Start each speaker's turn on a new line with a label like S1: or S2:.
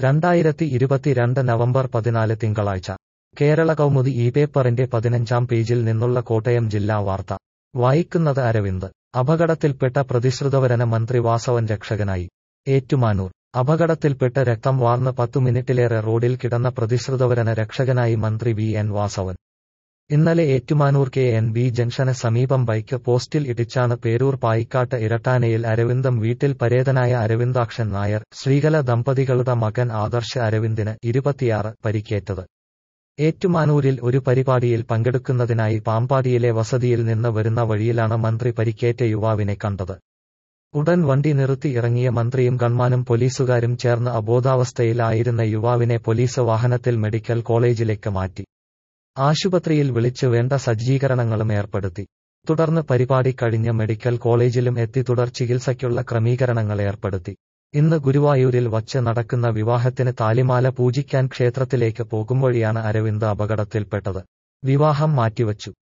S1: രണ്ടായിരത്തി ഇരുപത്തിരണ്ട് നവംബർ പതിനാല് തിങ്കളാഴ്ച കേരള കൗമുദി ഈ പേപ്പറിന്റെ പതിനഞ്ചാം പേജിൽ നിന്നുള്ള കോട്ടയം ജില്ലാ വാർത്ത വായിക്കുന്നത് അരവിന്ദ് അപകടത്തിൽപ്പെട്ട പ്രതിശ്രുതവരന മന്ത്രി വാസവൻ രക്ഷകനായി ഏറ്റുമാനൂർ അപകടത്തിൽപ്പെട്ട് രക്തം വാർന്ന് പത്തു മിനിറ്റിലേറെ റോഡിൽ കിടന്ന പ്രതിശ്രുതവരന രക്ഷകനായി മന്ത്രി വി എൻ വാസവൻ ഇന്നലെ ഏറ്റുമാനൂർ കെ എൻ ബി ജംഗ്ഷന് സമീപം ബൈക്ക് പോസ്റ്റിൽ ഇടിച്ചാണ് പേരൂർ പായിക്കാട്ട് ഇരട്ടാനയിൽ അരവിന്ദം വീട്ടിൽ പരേതനായ അരവിന്ദാക്ഷൻ നായർ ശ്രീകല ദമ്പതികളുടെ മകൻ ആദർശ് അരവിന്ദിന് ഇരുപത്തിയാറ് പരിക്കേറ്റത് ഏറ്റുമാനൂരിൽ ഒരു പരിപാടിയിൽ പങ്കെടുക്കുന്നതിനായി പാമ്പാടിയിലെ വസതിയിൽ നിന്ന് വരുന്ന വഴിയിലാണ് മന്ത്രി പരിക്കേറ്റ യുവാവിനെ കണ്ടത് ഉടൻ വണ്ടി നിർത്തി ഇറങ്ങിയ മന്ത്രിയും ഗൺമാനും പോലീസുകാരും ചേർന്ന് അബോധാവസ്ഥയിലായിരുന്ന യുവാവിനെ പോലീസ് വാഹനത്തിൽ മെഡിക്കൽ കോളേജിലേക്ക് മാറ്റി ആശുപത്രിയിൽ വിളിച്ച് വേണ്ട സജ്ജീകരണങ്ങളും ഏർപ്പെടുത്തി തുടർന്ന് പരിപാടി കഴിഞ്ഞ് മെഡിക്കൽ കോളേജിലും എത്തി തുടർ ചികിത്സയ്ക്കുള്ള ക്രമീകരണങ്ങൾ ഏർപ്പെടുത്തി ഇന്ന് ഗുരുവായൂരിൽ വച്ച് നടക്കുന്ന വിവാഹത്തിന് താലിമാല പൂജിക്കാൻ ക്ഷേത്രത്തിലേക്ക് പോകുംവഴിയാണ് അരവിന്ദ് അപകടത്തിൽപ്പെട്ടത് വിവാഹം മാറ്റിവച്ചു